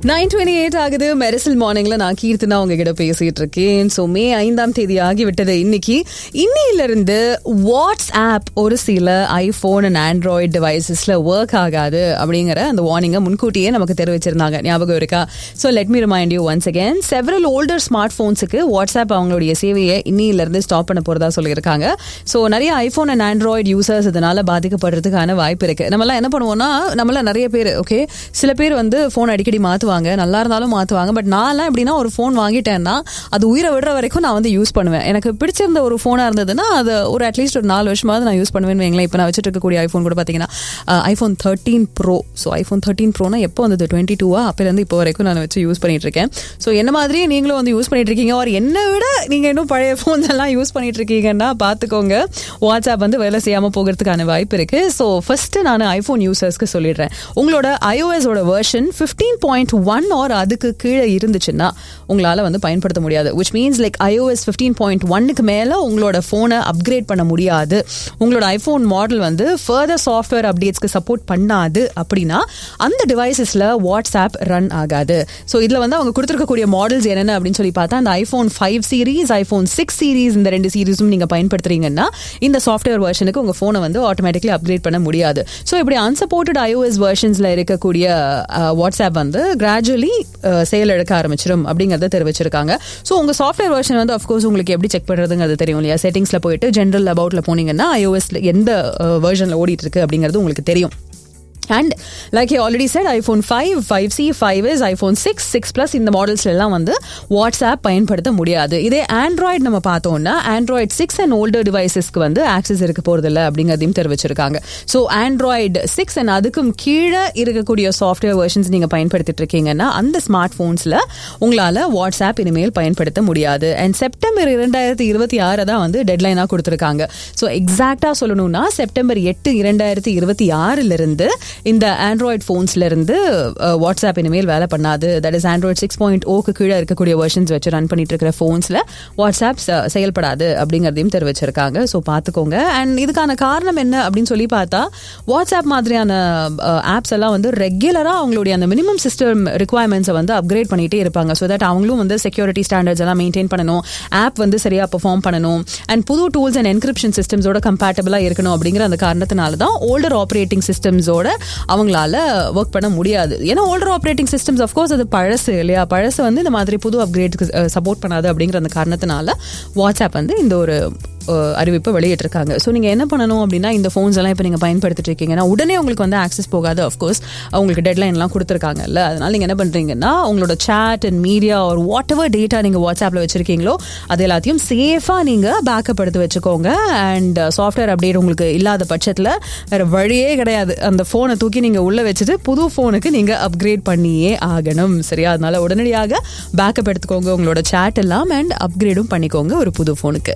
nine twenty eight ஆகுது மெரிசல் மார்னிங்ல நான் கீர்த்தனா உங்ககிட்ட பேசிட்டு இருக்கேன் ஸோ மே ஐந்தாம் தேதி ஆகிவிட்டது இன்னைக்கு இன்னையிலிருந்து வாட்ஸ்ஆப் ஒரு சில ஐபோன் அண்ட் ஆண்ட்ராய்டு டிவைசஸ்ல ஒர்க் ஆகாது அப்படிங்கிற அந்த வார்னிங்கை முன்கூட்டியே நமக்கு தெரிவிச்சிருந்தாங்க ஞாபகம் இருக்கா so let me remind you once again several older smart ஃபோன்ஸுக்கு வாட்ஸ்அப் அவங்களுடைய சேவையை இன்னையிலிருந்து ஸ்டாப் பண்ண போறதா சொல்லியிருக்காங்க ஸோ நிறைய ஐபோன் அண்ட் ஆண்ட்ராய்டு யூசர்ஸ் இதனால பாதிக்கப்படுறதுக்கான வாய்ப்பு இருக்கு நம்மளாம் என்ன பண்ணுவோம்னா நம்மள நிறைய பேர் ஓகே சில பேர் வந்து ஃபோன் அடிக்கடி மாற்றுவாங்க நல்லா இருந்தாலும் மாற்றுவாங்க பட் நான்லாம் எப்படின்னா ஒரு ஃபோன் வாங்கிட்டேன்னா அது உயிரை விடுற வரைக்கும் நான் வந்து யூஸ் பண்ணுவேன் எனக்கு பிடிச்சிருந்த ஒரு ஃபோனாக இருந்ததுன்னா அது ஒரு அட்லீஸ்ட் ஒரு நாலு வருஷமாவது நான் யூஸ் பண்ணுவேன்னு வைங்களேன் இப்போ நான் வச்சுட்டு இருக்கக்கூடிய ஐஃபோன் கூட பார்த்தீங்கன்னா iPhone thirteen pro so iPhone thirteen ப்ரோனா எப்போ வந்தது டுவெண்ட்டி டூவா அப்போலேருந்து இப்போ வரைக்கும் நான் வச்சு யூஸ் பண்ணிட்டு இருக்கேன் ஸோ என்ன மாதிரி நீங்களும் வந்து யூஸ் பண்ணிட்டு இருக்கீங்க ஒரு என்னை விட நீங்கள் இன்னும் பழைய ஃபோன்ஸ் எல்லாம் யூஸ் பண்ணிட்டு இருக்கீங்கன்னா பார்த்துக்கோங்க வாட்ஸ்அப் வந்து வேலை செய்யாமல் போகிறதுக்கான வாய்ப்பு இருக்கு ஸோ ஃபர்ஸ்ட் நான் ஐஃபோன் யூசர்ஸ்க்கு சொல்லிடுறேன் உங்களோட ஐஓஎஸோட version fifteen point one or அதுக்கு கீழே இருந்துச்சுன்னா உங்களால் வந்து பயன்படுத்த முடியாது which means like iOS fifteen point ஒன்னுக்கு மேலே உங்களோட ஃபோனை அப்கிரேட் பண்ண முடியாது உங்களோட ஐஃபோன் மாடல் வந்து ஃபர்தர் சாஃப்ட்வேர் அப்டேட்ஸ்க்கு சப்போர்ட் பண்ணாது அப்படின்னா அந்த டிவைசஸில் வாட்ஸ்ஆப் ரன் ஆகாது ஸோ இதில் வந்து அவங்க கொடுத்துருக்கக்கூடிய மாடல்ஸ் என்னென்ன அப்படின்னு சொல்லி பார்த்தா அந்த iPhone five series iPhone six series இந்த ரெண்டு சீரீஸும் நீங்கள் பயன்படுத்துறீங்கன்னா இந்த சாஃப்ட்வேர் வெர்ஷனுக்கு உங்கள் ஃபோனை வந்து ஆட்டோமேட்டிக்லி அப்கிரேட் பண்ண முடியாது ஸோ இப்படி அன்சப்போர்ட்டட் ஐஓஎஸ் வெர்ஷன்ஸில் இருக்கக்கூடிய வாட்ஸ்ஆப் வந்து கிராஜுவலி செயல் எடுக்க ஆரம்பிச்சிடும் அப்படிங்கிறத தெரிவிச்சிருக்காங்க ஸோ உங்கள் சாஃப்ட்வேர் வெர்ஷன் வந்து அஃப்கோர்ஸ் உங்களுக்கு எப்படி செக் பண்ணுறதுங்கிறது தெரியும் இல்லையா செட்டிங்ஸில் போயிட்டு ஜென்ரல் அபவுட்டில் போனீங்கன்னா ஐஓஎஸ்ல எந்த வெர்ஷனில் ஓடிட்டு இருக்கு அப்படிங்கிறது உங்களுக்கு தெரியும் and like I already said iPhone five five C five S iPhone six six plus இந்த மாடல்ஸ்ல எல்லாம் வந்து வாட்ஸ்ஆப் பயன்படுத்த முடியாது இதே ஆண்ட்ராய்டு நம்ம பார்த்தோம்னா ஆண்ட்ராய்டு சிக்ஸ் அண்ட் ஓல்டர் டிவைசஸ்க்கு வந்து ஆக்சஸ் இருக்க போறதில்ல அப்படிங்கிறதையும் தெரிவிச்சிருக்காங்க ஸோ ஆண்ட்ராய்டு சிக்ஸ் அண்ட் அதுக்கும் கீழே இருக்கக்கூடிய சாஃப்ட்வேர் வெர்ஷன்ஸ் நீங்க பயன்படுத்திட்டு இருக்கீங்கன்னா அந்த ஸ்மார்ட் போன்ஸ்ல உங்களால வாட்ஸ்ஆப் இனிமேல் பயன்படுத்த முடியாது அண்ட் செப்டம்பர் இரண்டாயிரத்தி இருபத்தி ஆறு தான் வந்து டெட்லைனாக கொடுத்துருக்காங்க ஸோ எக்ஸாக்டா சொல்லணும்னா செப்டம்பர் எட்டு இரண்டாயிரத்தி இருபத்தி ஆறுல இருந்து இந்த ஆண்ட்ராய்ட் ஃபோன்ஸ்ல இருந்து வாட்ஸ்அப் இனிமேல் வேலை பண்ணாது that is Android six point ஓக்கு கீழே இருக்கக்கூடிய வெர்ஷன்ஸ் வச்சு ரன் பண்ணிட்டு இருக்கிற ஃபோன்ஸ்ல வாட்ஸ்அப் செயல்படாது அப்படிங்கிறதையும் தெரிவிச்சிருக்காங்க ஸோ பார்த்துக்கோங்க அண்ட் இதுக்கான காரணம் என்ன அப்படின்னு சொல்லி பார்த்தா வாட்ஸ்அப் மாதிரியான ஆப்ஸ் எல்லாம் வந்து ரெகுலராக அவங்களுடைய அந்த மினிமம் சிஸ்டம் ரிக்குவயர்மெண்ட்ஸை வந்து அப்கிரேட் பண்ணிட்டே இருப்பாங்க ஸோ தட் அவங்களும் வந்து செக்யூரிட்டி ஸ்டாண்டர்ட்ஸ் எல்லாம் மெயின்டைன் பண்ணணும் ஆப் வந்து சரியாக பெர்ஃபார்ம் பண்ணணும் அண்ட் புது டூல்ஸ் அண்ட் என்கிரிப்ஷன் சிஸ்டம்ஸோட கம்பேட்டபிளாக இருக்கணும் அப்படிங்கிற அந்த காரணத்தினால தான் ஓல்டர் ஆப்ரேட்டிங் சிஸ்டம்ஸோட அவங்களால ஒர்க் பண்ண முடியாது ஏன்னா ஓல்டர் ஆப்ரேட்டிங் சிஸ்டம்ஸ் அஃப்கோர்ஸ் அது பழசு இல்லையா பழசு வந்து இந்த மாதிரி புது அப்கிரேட்க்கு சப்போர்ட் பண்ணாது அப்படிங்கிற அந்த காரணத்தினால வாட்ஸ்அப் வந்து இந்த ஒரு அறிவிப்பை வெளியிட்டிருக்காங்க ஸோ நீங்கள் என்ன பண்ணணும் அப்படின்னா இந்த ஃபோன்ஸ் எல்லாம் இப்போ நீங்கள் பயன்படுத்திட்டு இருக்கீங்கன்னா உடனே உங்களுக்கு வந்து ஆக்சஸ் போகாது அஃப்கோர்ஸ் உங்களுக்கு டெட்லைன்லாம் கொடுத்துருக்காங்கல்ல அதனால நீங்கள் என்ன பண்ணுறீங்கன்னா உங்களோட சேட் அண்ட் மீடியா ஒரு வாட் எவர் டேட்டா நீங்கள் வாட்ஸ்அப்பில் வச்சிருக்கீங்களோ அது எல்லாத்தையும் சேஃபாக நீங்கள் பேக்கப் எடுத்து வச்சுக்கோங்க அண்ட் சாஃப்ட்வேர் அப்டேட் உங்களுக்கு இல்லாத பட்சத்தில் வேறு வழியே கிடையாது அந்த ஃபோனை தூக்கி நீங்கள் உள்ளே வச்சுட்டு புது ஃபோனுக்கு நீங்கள் அப்கிரேட் பண்ணியே ஆகணும் சரியா அதனால உடனடியாக பேக்கப் எடுத்துக்கோங்க உங்களோட சேட் எல்லாம் அண்ட் அப்கிரேடும் பண்ணிக்கோங்க ஒரு புது ஃபோனுக்கு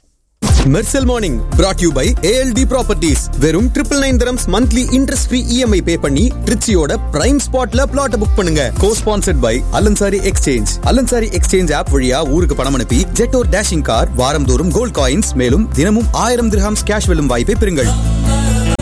Mersal morning brought you by ALT properties வெறும் triple nine dirhams monthly interest free EMI pay பண்ணி ட்ரிச்சியோட பிரைம் ஸ்பாட்ல பிளாட் புக் பண்ணுங்க cosponsored by Alansari exchange Alansari exchange app வழியா ஊருக்கு பணம் அனுப்பி ஜெட்டோர் டேஷிங் கார் வாரந்தோறும் கோல்ட் காயின்ஸ் மேலும் தினமும் ஆயிரம் திரஹாம்ஸ் கேஷ் வெல்லும் வாய்ப்பை பெறுங்கள்